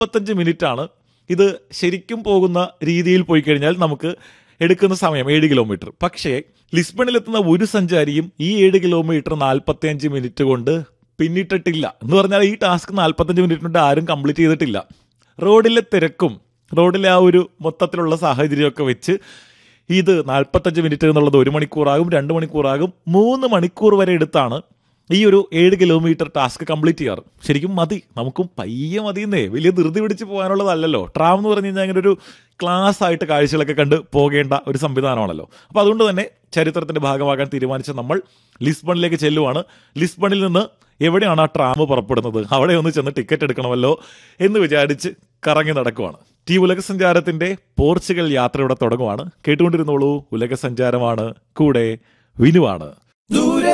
നാൽപ്പത്തഞ്ച് മിനിറ്റ് ആണ് ഇത് ശരിക്കും പോകുന്ന രീതിയിൽ പോയി കഴിഞ്ഞാൽ നമുക്ക് എടുക്കുന്ന സമയം ഏഴ് കിലോമീറ്റർ പക്ഷേ ലിസ്ബണിലെത്തുന്ന ഒരു സഞ്ചാരിയും ഈ ഏഴ് കിലോമീറ്റർ നാൽപ്പത്തിയഞ്ച് മിനിറ്റ് കൊണ്ട് പിന്നിട്ടിട്ടില്ല എന്ന് പറഞ്ഞാൽ ഈ ടാസ്ക് നാൽപ്പത്തഞ്ച് മിനിറ്റ് കൊണ്ട് ആരും കംപ്ലീറ്റ് ചെയ്തിട്ടില്ല റോഡിലെ തിരക്കും റോഡിലെ ആ ഒരു മൊത്തത്തിലുള്ള സാഹചര്യമൊക്കെ വെച്ച് ഇത് നാൽപ്പത്തഞ്ച് മിനിറ്റ് എന്നുള്ളത് ഒരു മണിക്കൂറാകും രണ്ട് മണിക്കൂറാകും മൂന്ന് മണിക്കൂർ വരെ എടുത്താണ് ഈ ഒരു ഏഴ് കിലോമീറ്റർ ടാസ്ക് കംപ്ലീറ്റ് ചെയ്യാറ് ശരിക്കും മതി നമുക്കും പയ്യെ മതിയെന്നേ വലിയ ധൃതി പിടിച്ച് പോകാനുള്ളതല്ലല്ലോ ട്രാം എന്ന് പറഞ്ഞു കഴിഞ്ഞാൽ അങ്ങനെ ഒരു ക്ലാസ് ആയിട്ട് കാഴ്ചകളൊക്കെ കണ്ട് പോകേണ്ട ഒരു സംവിധാനമാണല്ലോ അപ്പോൾ അതുകൊണ്ട് തന്നെ ചരിത്രത്തിന്റെ ഭാഗമാകാൻ തീരുമാനിച്ച നമ്മൾ ലിസ്ബണിലേക്ക് ചെല്ലുവാണ് ലിസ്ബണിൽ നിന്ന് എവിടെയാണ് ആ ട്രാം പുറപ്പെടുന്നത് അവിടെ ഒന്ന് ചെന്ന് ടിക്കറ്റ് എടുക്കണമല്ലോ എന്ന് വിചാരിച്ച് കറങ്ങി നടക്കുവാണ് ഈ ഉലക സഞ്ചാരത്തിന്റെ പോർച്ചുഗൽ യാത്ര ഇവിടെ തുടങ്ങുവാണ് കേട്ടുകൊണ്ടിരുന്നോളൂ ഉലക സഞ്ചാരമാണ് കൂടെ വിനുവാണ്